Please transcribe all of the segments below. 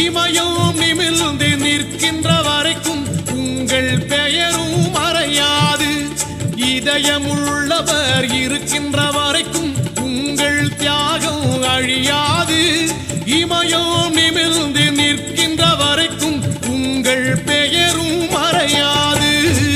இமயம் நிமிர்ந்து நிற்கின்ற வரைக்கும் உங்கள் பெயரும் மறையாது இதயமுள்ளவர் இருக்கின்ற வரைக்கும் உங்கள் தியாகம் அழியாது இமயம் நிமிர்ந்து நிற்கின்ற வரைக்கும் உங்கள் பெயரும் மறையாது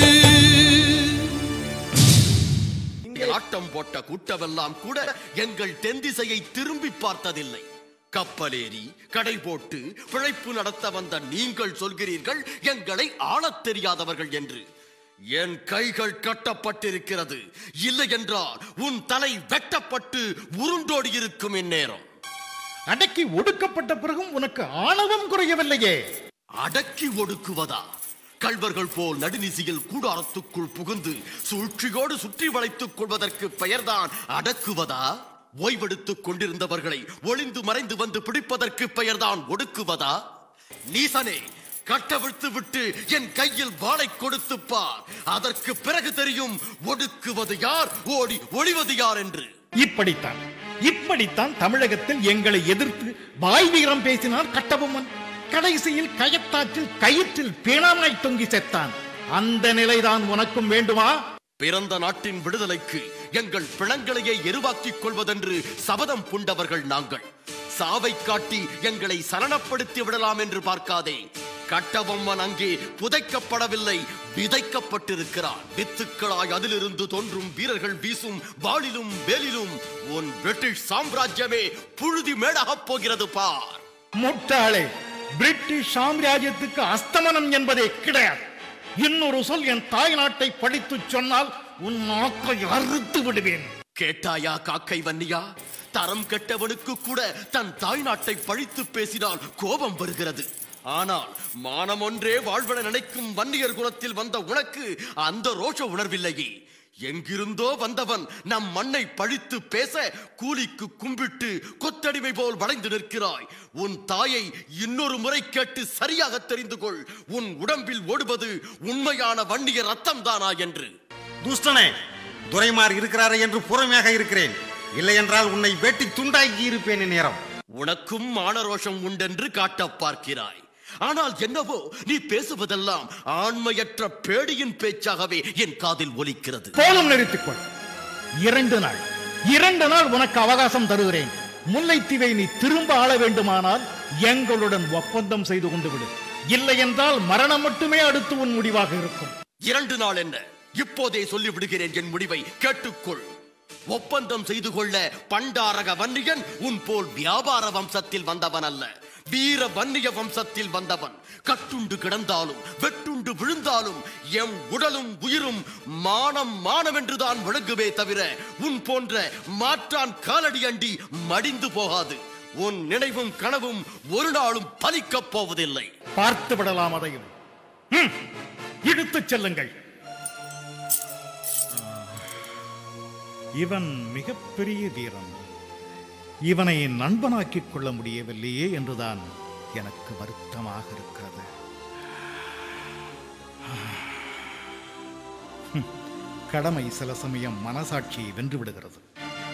இங்கே ஆட்டம் போட்ட கூட்டமெல்லாம் கூட எங்கள் தென் திசையை திரும்பி பார்த்ததில்லை கப்பலேறி கடை போட்டு பிழைப்பு நடத்த வந்த நீங்கள் சொல்கிறீர்கள் எங்களை ஆளத் தெரியாதவர்கள் என்று என் கைகள் கட்டப்பட்டிருக்கிறது இல்லை என்றால் உன் தலை வெட்டப்பட்டு உருண்டோடி இருக்கும் இந்நேரம் அடக்கி ஒடுக்கப்பட்ட பிறகும் உனக்கு ஆணவம் குறையவில்லையே அடக்கி ஒடுக்குவதா கள்வர்கள் போல் நடுநிசியில் கூடாரத்துக்குள் புகுந்து சூழ்ச்சியோடு சுற்றி வளைத்துக் கொள்வதற்கு பெயர்தான் அடக்குவதா ஓய்வெடுத்துக் கொண்டிருந்தவர்களை ஒளிந்து மறைந்து வந்து பிடிப்பதற்கு பெயர்தான் ஒடுக்குவதா நீசனே கட்டவிழ்த்து விட்டு என் கையில் வாளை கொடுத்து பார் அதற்கு பிறகு தெரியும் ஒடுக்குவது யார் ஓடி ஒளிவது யார் என்று இப்படித்தான் இப்படித்தான் தமிழகத்தில் எங்களை எதிர்த்து வாய் வீரம் பேசினார் கட்டபொம்மன் கடைசியில் கயத்தாற்றில் கயிற்றில் பிணமாய் தொங்கி செத்தான் அந்த நிலைதான் உனக்கும் வேண்டுமா பிறந்த நாட்டின் விடுதலைக்கு எங்கள் பிணங்களையே எருவாக்கிக் கொள்வதென்று சபதம் பூண்டவர்கள் நாங்கள் சாவை காட்டி எங்களை சரணப்படுத்தி விடலாம் என்று பார்க்காதே கட்டபொம்மன் அங்கே புதைக்கப்படவில்லை விதைக்கப்பட்டிருக்கிறான் வித்துக்களாய் அதிலிருந்து தோன்றும் வீரர்கள் வீசும் வாளிலும் வேலிலும் உன் பிரிட்டிஷ் சாம்ராஜ்யமே புழுதி மேடாகப் போகிறது பார் முட்டாளே பிரிட்டிஷ் சாம்ராஜ்யத்துக்கு அஸ்தமனம் என்பதே கிடையாது இன்னொரு சொல் என் தாய் நாட்டை படித்துச் சொன்னால் உன் நாக்கை அறுத்து விடுவேன் கேட்டாயா காக்கை வன்னியா தரம் கெட்டவனுக்கு கூட தன் தாய் நாட்டை பழித்து பேசினால் கோபம் வருகிறது ஆனால் மானம் ஒன்றே வாழ்வன நினைக்கும் வன்னியர் குலத்தில் வந்த உனக்கு அந்த ரோஷ உணர்வில்லையே எங்கிருந்தோ வந்தவன் நம் மண்ணை பழித்து பேச கூலிக்கு கும்பிட்டு கொத்தடிமை போல் வளைந்து நிற்கிறாய் உன் தாயை இன்னொரு முறை கேட்டு சரியாக தெரிந்து கொள் உன் உடம்பில் ஓடுவது உண்மையான வன்னிய ரத்தம் தானா என்று துஷ்டனே துரைமார் இருக்கிறாரே என்று பொறுமையாக இருக்கிறேன் இல்லை என்றால் உன்னை வெட்டி துண்டாக்கி இருப்பேன் நேரம் உனக்கும் மானரோஷம் உண்டென்று காட்டப் பார்க்கிறாய் ஆனால் என்னவோ நீ பேசுவதெல்லாம் ஆண்மையற்ற பேடியின் பேச்சாகவே என் காதில் ஒலிக்கிறது போலும் நிறுத்திக்கொள் இரண்டு நாள் இரண்டு நாள் உனக்கு அவகாசம் தருகிறேன் முல்லைத்தீவை நீ திரும்ப ஆள வேண்டுமானால் எங்களுடன் ஒப்பந்தம் செய்து கொண்டு விடு இல்லை என்றால் மரணம் மட்டுமே அடுத்து உன் முடிவாக இருக்கும் இரண்டு நாள் என்ன இப்போதே சொல்லி விடுகிறேன் என் முடிவை கேட்டுக்கொள் ஒப்பந்தம் செய்து கொள்ள பண்டாரக வன்னியன் உன் போல் வியாபார வம்சத்தில் வந்தவன் அல்ல வீர வன்னிய வம்சத்தில் வந்தவன் கட்டுண்டு கிடந்தாலும் வெட்டுண்டு விழுந்தாலும் எம் உடலும் உயிரும் மானம் மானம் என்றுதான் விளங்குவே தவிர உன் போன்ற மாற்றான் காலடி அண்டி மடிந்து போகாது உன் நினைவும் கனவும் ஒரு நாளும் பலிக்கப் போவதில்லை பார்த்து விடலாம் அதையும் ம், இழுத்துச் செல்லுங்கள் இவன் மிகப்பெரிய வீரன் இவனை நண்பனாக்கிக் கொள்ள முடியவில்லையே என்றுதான் எனக்கு வருத்தமாக இருக்கிறது ஹம், கடமை சில சமயம் மனசாட்சியை வென்று விடுகிறது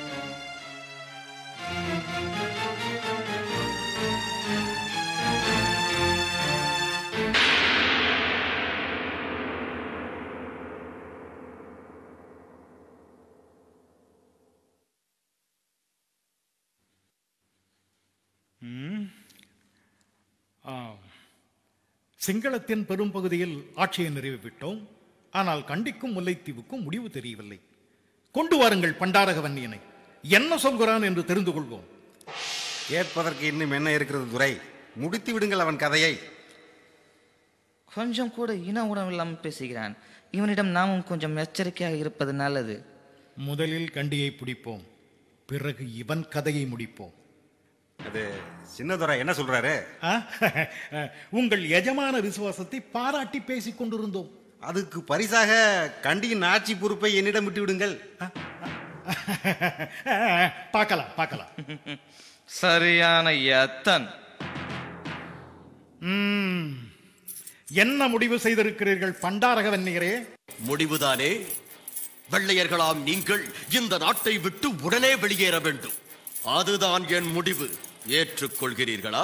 ஆம். சிங்களத்தின் பெரும்பகுதியில் ஆட்சியை நிறுவிவிட்டோம் ஆனால் கண்டிக்கும் முல்லைத்தீவுக்கும் முடிவு தெரியவில்லை கொண்டு வாருங்கள் பண்டாரக வன்னியனை என்ன சொல்கிறான் என்று தெரிந்து கொள்வோம் கேட்பதற்கு இன்னும் என்ன இருக்கிறது துரை முடித்து விடுங்கள் அவன் கதையை கொஞ்சம் கூட இன உணவு இல்லாமல் பேசுகிறான் இவனிடம் நாமும் கொஞ்சம் எச்சரிக்கையாக இருப்பது நல்லது முதலில் கண்டியை பிடிப்போம் பிறகு இவன் கதையை முடிப்போம் அது சின்னதுரை என்ன சொல்றாரு ஆ? உங்கள் எஜமான விசுவாசத்தை பாராட்டி பேசிக் கொண்டிருந்தோம் அதுக்கு பரிசாக கண்டியின் ஆட்சி பொறுப்பை என்னிடம் விட்டு விடுங்கள் பார்க்கலாம் பார்க்கலாம் சரியான எத்தன் ம். என்ன முடிவு செய்திருக்கிறீர்கள் பண்டாரக வன்னியரே முடிவுதானே வெள்ளையர்களாம் நீங்கள் இந்த நாட்டை விட்டு உடனே வெளியேற வேண்டும் அதுதான் என் முடிவு ஏற்றுக்கொள்கிறீர்களா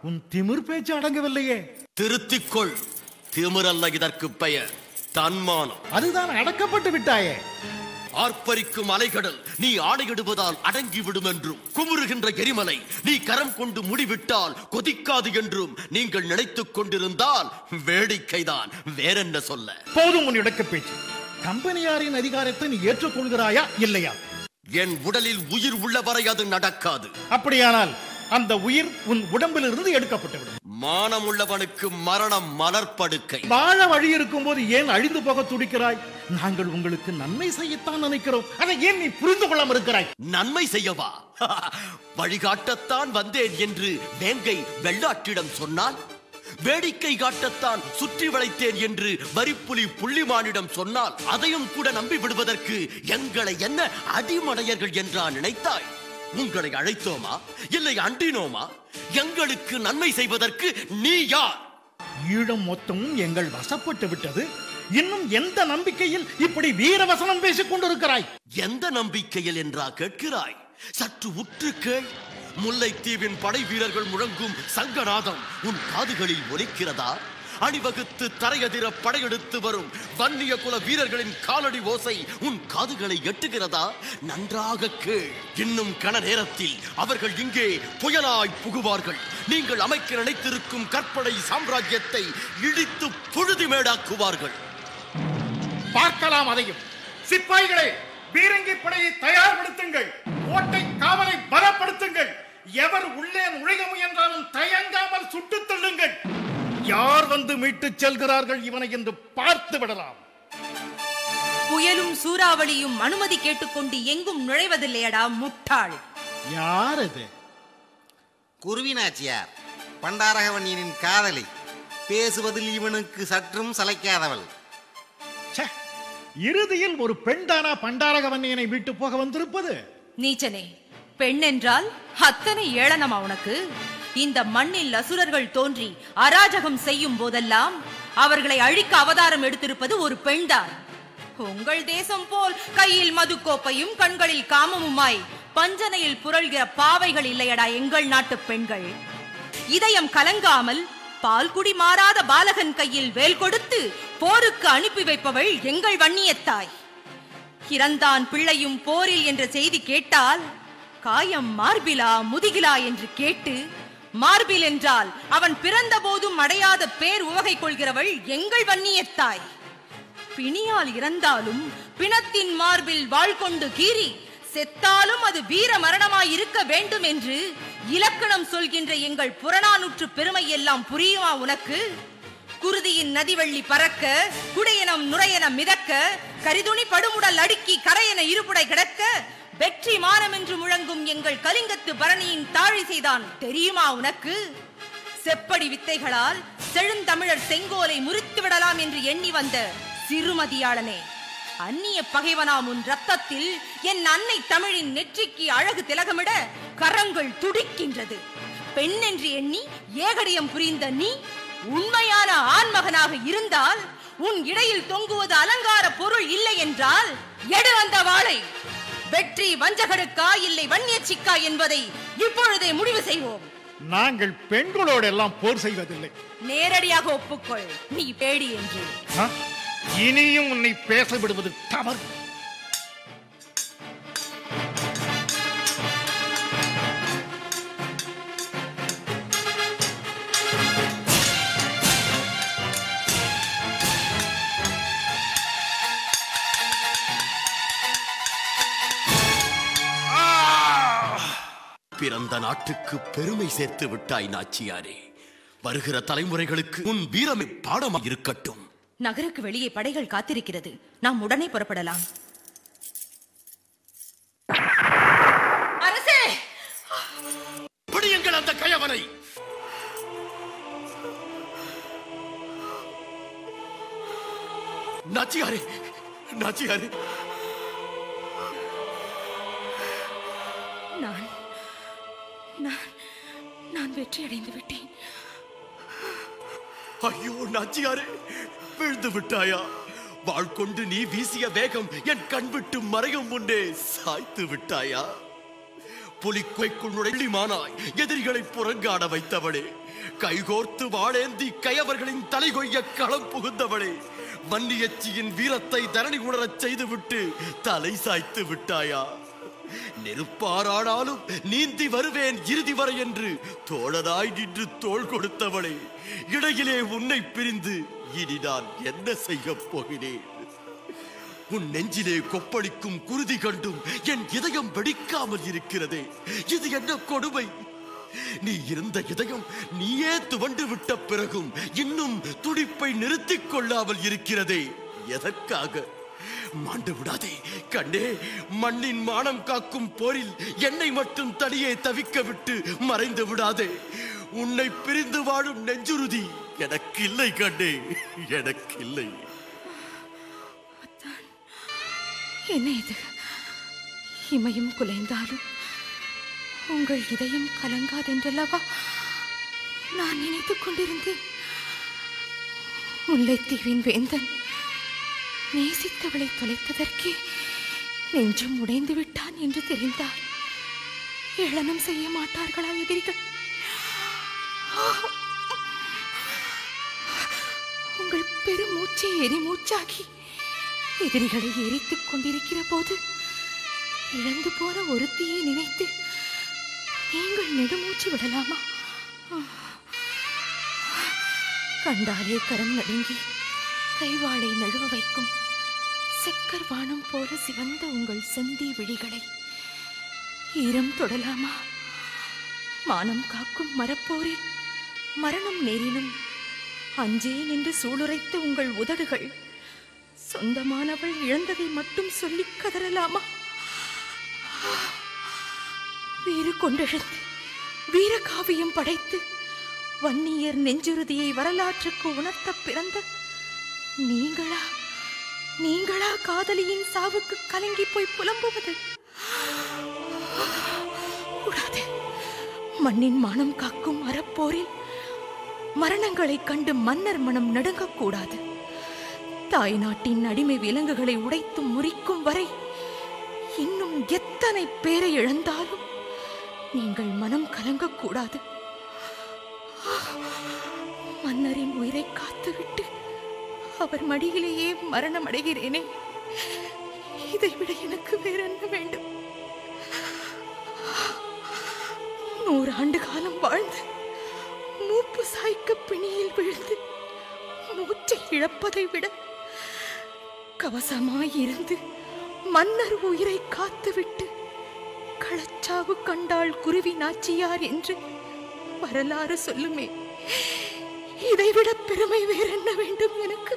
உன் திமிர் பேச்சு அடங்கவில்லையே திருத்திக்கொள் திமிரல்ல இதற்கு பெயர் தன்மானம் அதுதான் அடக்கப்பட்டு விட்டாயே ஆர்ப்பரிக்கும் அலைகடல் நீ ஆணையிடுவதால் அடங்கி விடும் என்றும் குமுறுகின்ற எரிமலை நீ கரம் கொண்டு முடிவிட்டால் கொதிக்காது என்றும் நீங்கள் நினைத்துக் கொண்டிருந்தால் வேடிக்கைதான் வேறென்ன சொல்ல போதும் உன் இடக்க பேச்சு கம்பெனியாரின் அதிகாரத்தை நீ ஏற்றுக்கொள்கிறாயா இல்லையா என் உடலில் உயிர் உள்ளவரை அது நடக்காது அப்படியானால் அந்த உயிர் உன் உடம்பிலிருந்து எடுக்கப்பட்டு விடும் மானம் உள்ளவனுக்கு மரணம் மலர்ப்படுக்கை வாழ வழி இருக்கும் போது ஏன் அழிந்து போக துடிக்கிறாய் நாங்கள் உங்களுக்கு நன்மை செய்யத்தான் நினைக்கிறோம் அதை ஏன் நீ புரிந்து கொள்ளாம இருக்கிறாய் நன்மை செய்யவா வழிகாட்டத்தான் வந்தேன் என்று வேங்கை வெள்ளாட்டிடம் சொன்னால் வேடிக்கை காட்டத்தான் சுற்றி வளைத்தேன் என்று வரிப்புலி புள்ளிமானிடம் சொன்னால் அதையும் கூட நம்பி விடுவதற்கு எங்களை என்ன அடிமடையர்கள் என்றா நினைத்தாய் உங்களை அழைத்தோமா இல்லை அண்டினோமா எங்களுக்கு நன்மை செய்வதற்கு நீ யார் ஈழம் மொத்தமும் எங்கள் வசப்பட்டு விட்டது இன்னும் எந்த நம்பிக்கையில் இப்படி வீரவசனம் பேசிக் கொண்டிருக்கிறாய் எந்த நம்பிக்கையில் என்றா கேட்கிறாய் சற்று உற்று கேள் முல்லைத்தீவின் படை வீரர்கள் முழங்கும் சங்கநாதம் உன் காதுகளில் ஒலிக்கிறதா அணிவகுத்து தரையதிர படையெடுத்து வரும் வன்னிய குல வீரர்களின் காலடி ஓசை உன் காதுகளை எட்டுகிறதா நன்றாக கேள் இன்னும் கன நேரத்தில் அவர்கள் இங்கே புயலாய் புகுவார்கள் நீங்கள் அமைக்க நினைத்திருக்கும் கற்பனை சாம்ராஜ்யத்தை இடித்து புழுதி மேடாக்குவார்கள் பார்க்கலாம் அதையும் சிப்பாய்களே பீரங்கி படையை தயார்படுத்துங்கள் கோட்டை காவலை பலப்படுத்துங்கள் எவர் உள்ளே நுழைய முயன்றாலும் தயங்காமல் சுட்டுத் தள்ளுங்கள் யார் வந்து மீட்டுச் செல்கிறார்கள் இவனை என்று பார்த்து விடலாம் புயலும் சூறாவளியும் அனுமதி கேட்டுக்கொண்டு எங்கும் நுழைவதில்லையடா முட்டாள் யார் அது குருவினாச்சியார் பண்டாரகவன்னியனின் காதலி பேசுவதில் இவனுக்கு சற்றும் சளைக்காதவள் ச்சே, இறுதியில் ஒரு பெண்தானா பண்டாரகவன்னியனை மீட்டு போக வந்திருப்பது நீச்சனே பெண் என்றால் அத்தனை ஏளனமா உனக்கு இந்த மண்ணில் அசுரர்கள் தோன்றி அராஜகம் செய்யும் போதெல்லாம் அவர்களை அழிக்க அவதாரம் எடுத்திருப்பது ஒரு பெண்தான் உங்கள் தேசம் போல் கையில் மதுக்கோப்பையும் கண்களில் காமமுமாய் பஞ்சனையில் புரள்கிற பாவைகள் இல்லையடா எங்கள் நாட்டு பெண்கள் இதயம் கலங்காமல் பால்குடி மாறாத பாலகன் கையில் வேல் கொடுத்து போருக்கு அனுப்பி வைப்பவள் எங்கள் வன்னியத்தாய் இறந்தான் பிள்ளையும் போரில் என்ற செய்தி கேட்டால் காயம் மார்பிலா முதுகிலா என்று கேட்டு மார்பில் என்றால் அவன் பிறந்த போதும் அடையாத பேர் உவகை கொள்கிறவள் எங்கள் வன்னியத்தாய் பிணியால் இறந்தாலும் பிணத்தின் மார்பில் வாழ் கொண்டு கீறி செத்தாலும் அது வீர மரணமாய் இருக்க வேண்டும் என்று இலக்கணம் சொல்கின்ற எங்கள் புறநானூற்று பெருமை எல்லாம் புரியுமா உனக்கு குருதியின் நதிவள்ளி பறக்க குடையனம் நுரையென மிதக்க கரிதுணி படுமுடல் அடுக்கி கரையென இருபுடை கிடக்க வெற்றி மானம் என்று முழங்கும் எங்கள் கலிங்கத்து பரணியின் தாழி செய்தான் தெரியுமா உனக்கு செப்படி வித்தைகளால் செழுந்தமிழர் செங்கோலை முறித்து விடலாம் என்று எண்ணி வந்த சிறுமதியாளனே அந்நிய பகைவனாம் உன் ரத்தத்தில் என் அன்னை தமிழின் நெற்றிக்கு அழகு திலகமிட கரங்கள் துடிக்கின்றது பெண் என்று எண்ணி ஏகடியம் புரிந்த நீ உண்மையான ஆண்மகனாக இருந்தால் உன் இடையில் தொங்குவது அலங்கார பொருள் இல்லை என்றால் எடு அந்த வாளை வெற்றி வஞ்சகருக்கா இல்லை வன்னியச்சிக்கா என்பதை இப்பொழுதே முடிவு செய்வோம் நாங்கள் பெண்களோடு எல்லாம் போர் செய்வதில்லை நேரடியாக ஒப்புக்கொள் நீ பேடி என்று ஆ? இனியும் உன்னை பேச விடுவது தவறு பிறந்த நாட்டுக்கு பெருமை சேர்த்து விட்டாய் நாச்சியாரே வருகிற தலைமுறைகளுக்கு உன் வீரமை பாடமா இருக்கட்டும் நகருக்கு வெளியே படைகள் காத்திருக்கிறது நாம் உடனே புறப்படலாம் அரசே பிடியுங்கள் அந்த கயவனை நாச்சியாரே நாச்சியாரே நான் நான் நான் வெற்றி அடைந்து விட்டேன் ஐயோ நாச்சியாரே விழுந்து விட்டாயா வாழ் கொண்டு நீ வீசிய வேகம் என் கண் விட்டு மறையும் முன்னே சாய்த்து விட்டாயா புலிக்குகைக்குள் நுழைமானாய் எதிரிகளை புறங்காட வைத்தவளே கைகோர்த்து வாழேந்தி கயவர்களின் தலைகொய்ய களம் புகுந்தவளே வன்னியச்சியின் வீரத்தை தரணி உணரச் செய்துவிட்டு தலை சாய்த்து விட்டாயா நெருப்பாரானாலும் நீந்தி வருவேன் இறுதி வரை என்று தோழனாய் நின்று தோள் கொடுத்தவளே இடையிலே உன்னை பிரிந்து இனி நான் என்ன செய்யப் போகிறேன் உன் நெஞ்சிலே கொப்பளிக்கும் குருதி கண்டும் என் இதயம் வெடிக்காமல் இருக்கிறதே இது என்ன கொடுமை நீ இருந்த இதயம் நீயே துவண்டு விட்ட பிறகும் இன்னும் துடிப்பை நிறுத்திக் கொள்ளாமல் இருக்கிறதே எதற்காக மாண்டு விடாதே கண்ணே மண்ணின் மானம் காக்கும் போரில் என்னை மட்டும் தனியே தவிக்க விட்டு மறைந்து விடாதே உன்னை பிரிந்து வாழும் நெஞ்சுறுதி எனக்கு இல்லை கண்ணே எனக்கு இல்லை என்ன இது இமையும் குலைந்தாலும் உங்கள் இதயம் கலங்காதென்றல்லவா நான் நினைத்துக் கொண்டிருந்தேன் முல்லைத்தீவின் வேந்தன் நேசித்தவளை தொலைத்ததற்கே நெஞ்சம் உடைந்து விட்டான் என்று தெரிந்தால் ஏளனம் செய்ய மாட்டார்களா எதிரிகள் உங்கள் பெருமூச்சை எரிமூச்சாகி எதிரிகளை எரித்துக் கொண்டிருக்கிற போது இழந்து போன ஒருத்தியை நினைத்து நீங்கள் நெடுமூச்சு விடலாமா கண்டாலே கரம் நடுங்கி கைவாளை நழுவ வைக்கும் செக்கர் வானம் போல சிவந்த உங்கள் செந்தி விழிகளை ஈரம் தொடலாமா மானம் காக்கும் மரப்போரில் மரணம் நேரினும் அஞ்சே நின்று சூளுரைத்த உங்கள் உதடுகள் சொந்தமானவள் இழந்ததை மட்டும் சொல்லிக் கதறலாமா வீறு கொண்டெழுந்து வீர காவியம் படைத்து வன்னியர் நெஞ்சுறுதியை வரலாற்றுக்கு உணர்த்த பிறந்த நீங்களா நீங்களா காதலியின் சாவுக்கு கலங்கி போய் புலம்புவது கூடாது மண்ணின் மானம் காக்கும் அறப்போரில் மரணங்களைக் கண்டு மன்னர் மனம் நடுங்கக்கூடாது தாய் நாட்டின் அடிமை விலங்குகளை உடைத்து முறிக்கும் வரை இன்னும் எத்தனை பேரை இழந்தாலும் நீங்கள் மனம் கலங்கக்கூடாது மன்னரின் உயிரை காத்துவிட்டு அவர் மடியிலேயே மரணம் அடைகிறேனே இதைவிட எனக்கு வேற என்ன வேண்டும் நூறு ஆண்டு காலம் வாழ்ந்து மூப்பு சாய்க்க பிணியில் விழுந்து மூச்சை இழப்பதை விட கவசமாய் இருந்து மன்னர் உயிரை காத்துவிட்டு களச்சாவு கண்டாள் குருவி நாச்சியார் என்று வரலாறு சொல்லுமே இதைவிட பெருமை வேற என்ன வேண்டும் எனக்கு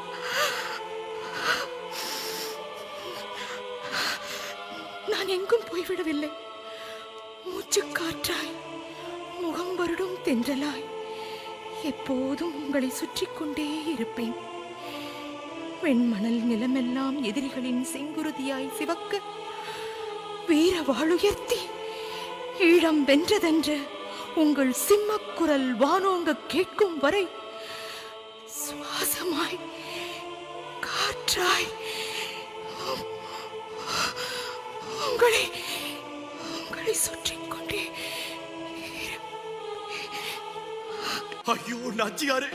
நான் எங்கும் போய்விடவில்லை மூச்சு காற்றாய் முகம் வருடும் தென்றலாய் எப்போதும் உங்களை சுற்றிக் கொண்டே இருப்பேன் வெண்மணல் நிலமெல்லாம் எதிரிகளின் செங்குருதியாய் சிவக்க வீர வாளுயர்த்தி ஈழம் வென்றதென்ற உங்கள் சிம்மக்குரல் வானோங்க கேட்கும் வரை சுவாசமாய் காற்றாய் உங்களை உங்களை சுற்றிக் கொண்டே ஐயோ நாச்சியாரே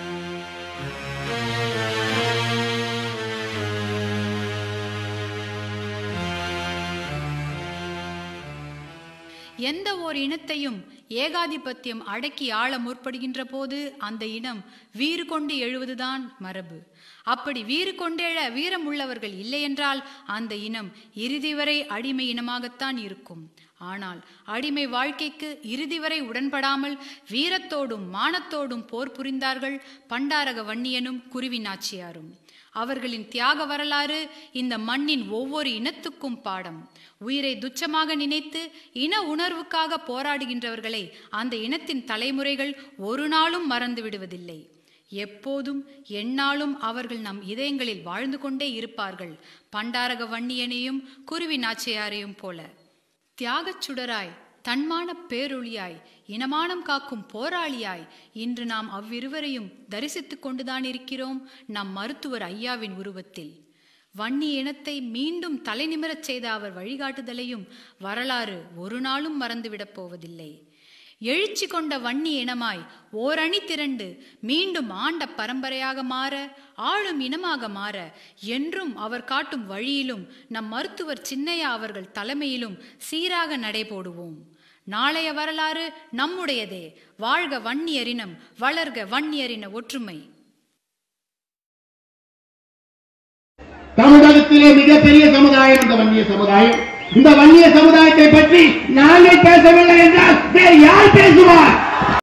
எந்த ஓர் இனத்தையும் ஏகாதிபத்தியம் அடக்கி ஆள முற்படுகின்ற போது அந்த இனம் வீறு கொண்டு எழுவதுதான் மரபு அப்படி வீறு கொண்டெழ வீரம் உள்ளவர்கள் இல்லையென்றால் அந்த இனம் இறுதி வரை அடிமை இனமாகத்தான் இருக்கும் ஆனால் அடிமை வாழ்க்கைக்கு இறுதி வரை உடன்படாமல் வீரத்தோடும் மானத்தோடும் போர் புரிந்தார்கள் பண்டாரக வன்னியனும் குருவி நாச்சியாரும் அவர்களின் தியாக வரலாறு இந்த மண்ணின் ஒவ்வொரு இனத்துக்கும் பாடம் உயிரை துச்சமாக நினைத்து இன உணர்வுக்காக போராடுகின்றவர்களை அந்த இனத்தின் தலைமுறைகள் ஒரு நாளும் மறந்து விடுவதில்லை எப்போதும் எந்நாளும் அவர்கள் நம் இதயங்களில் வாழ்ந்து கொண்டே இருப்பார்கள் பண்டாரக வன்னியனையும் குருவி நாச்சியாரையும் போல தியாகச் சுடராய் தன்மான பேரொளியாய் இனமானம் காக்கும் போராளியாய் இன்று நாம் அவ்விருவரையும் தரிசித்துக் கொண்டுதான் இருக்கிறோம் நம் மருத்துவர் ஐயாவின் உருவத்தில் வன்னி இனத்தை மீண்டும் தலைநிமிரச் செய்த அவர் வழிகாட்டுதலையும் வரலாறு ஒரு நாளும் மறந்துவிடப் போவதில்லை எழுச்சி கொண்ட வன்னி இனமாய் ஓரணி திரண்டு மீண்டும் ஆண்ட பரம்பரையாக மாற ஆளும் இனமாக மாற என்றும் அவர் காட்டும் வழியிலும் நம் மருத்துவர் சின்னையா அவர்கள் தலைமையிலும் சீராக நடைபோடுவோம் நாளைய வரலாறு நம்முடையதே வாழ்க வன்னியரினம் வளர்க வன்னியரின ஒற்றுமை தமிழகத்திலே மிகப்பெரிய சமுதாயம் இந்த வன்னிய சமுதாயம் இந்த வன்னிய சமுதாயத்தை பற்றி நாங்கள் பேசவில்லை என்றால் வேறு யார் பேசுவார்